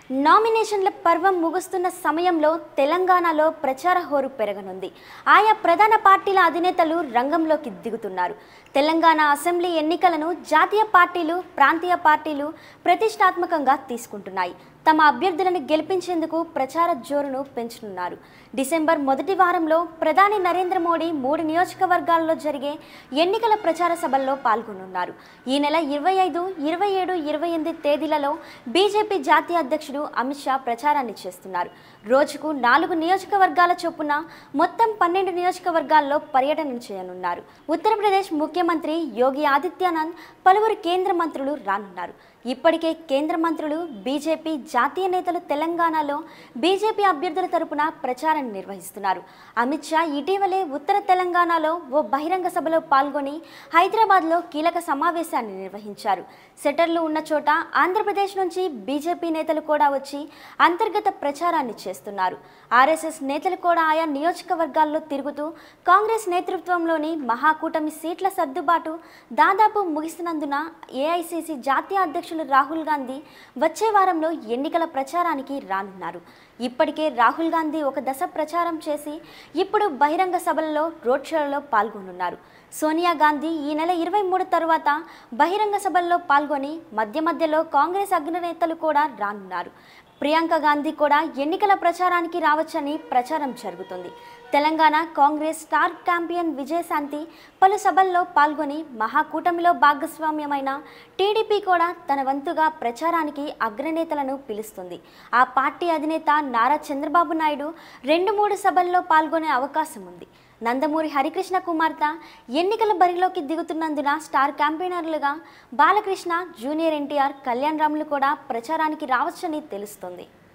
నామినేషన్ల పర్వం ముగుస్తున్న సమయంలో తెలంగాణలో ప్రచార హోరు పెరగనుంది ఆయా ప్రధాన పార్టీల అధినేతలు రంగంలోకి దిగుతున్నారు తెలంగాణ అసెంబ్లీ ఎన్నికలను జాతీయ పార్టీలు ప్రాంతీయ పార్టీలు ప్రతిష్టాత్మకంగా తీసుకుంటున్నాయి తమ అభ్యర్థులను గెలిపించేందుకు ప్రచార జోరును పెంచనున్నారు డిసెంబర్ మొదటి వారంలో ప్రధాని నరేంద్ర మోడీ మూడు నియోజకవర్గాల్లో జరిగే ఎన్నికల ప్రచార సభల్లో పాల్గొనున్నారు ఈ నెల ఇరవై ఐదు ఇరవై ఏడు ఇరవై ఎనిమిది తేదీలలో బీజేపీ జాతీయ అధ్యక్షుడు అమిత్ షా ప్రచారాన్ని చేస్తున్నారు రోజుకు నాలుగు నియోజకవర్గాల చొప్పున మొత్తం పన్నెండు నియోజకవర్గాల్లో పర్యటన చేయనున్నారు ఉత్తరప్రదేశ్ ముఖ్యమంత్రి యోగి ఆదిత్యనాథ్ పలువురు కేంద్ర మంత్రులు రానున్నారు ఇప్పటికే కేంద్ర మంత్రులు బీజేపీ జాతీయ నేతలు తెలంగాణలో బీజేపీ అభ్యర్థుల తరపున ప్రచారాన్ని నిర్వహిస్తున్నారు అమిత్ షా ఇటీవలే ఉత్తర తెలంగాణలో ఓ బహిరంగ సభలో పాల్గొని హైదరాబాద్లో కీలక సమావేశాన్ని నిర్వహించారు సెటర్లు ఉన్న చోట ఆంధ్రప్రదేశ్ నుంచి బీజేపీ నేతలు కూడా వచ్చి అంతర్గత ప్రచారాన్ని చేస్తున్నారు ఆర్ఎస్ఎస్ నేతలు కూడా ఆయా నియోజకవర్గాల్లో తిరుగుతూ కాంగ్రెస్ నేతృత్వంలోని మహాకూటమి సీట్ల సర్దుబాటు దాదాపు ముగిసినందున ఏఐసిసి జాతీయ అధ్యక్షులు రాహుల్ గాంధీ వచ్చే వారంలో ఎన్నికల ప్రచారానికి రానున్నారు ఇప్పటికే రాహుల్ గాంధీ ఒక దశ ప్రచారం చేసి ఇప్పుడు బహిరంగ సభలలో రోడ్ షోలలో పాల్గొనున్నారు సోనియా గాంధీ ఈ నెల ఇరవై మూడు తరువాత బహిరంగ సభల్లో పాల్గొని మధ్య మధ్యలో కాంగ్రెస్ అగ్రనేతలు కూడా రానున్నారు ప్రియాంక గాంధీ కూడా ఎన్నికల ప్రచారానికి రావచ్చని ప్రచారం జరుగుతుంది తెలంగాణ కాంగ్రెస్ స్టార్ క్యాంపియన్ విజయశాంతి పలు సభల్లో పాల్గొని మహాకూటమిలో భాగస్వామ్యమైన టీడీపీ కూడా తన వంతుగా ప్రచారానికి అగ్రనేతలను పిలుస్తుంది ఆ పార్టీ అధినేత నారా చంద్రబాబు నాయుడు రెండు మూడు సభల్లో పాల్గొనే అవకాశం ఉంది నందమూరి హరికృష్ణ కుమార్తె ఎన్నికల బరిలోకి దిగుతున్నందున స్టార్ క్యాంపెయినర్లుగా బాలకృష్ణ జూనియర్ ఎన్టీఆర్ కళ్యాణ్ రాములు కూడా ప్రచారానికి రావచ్చని తెలుస్తుంది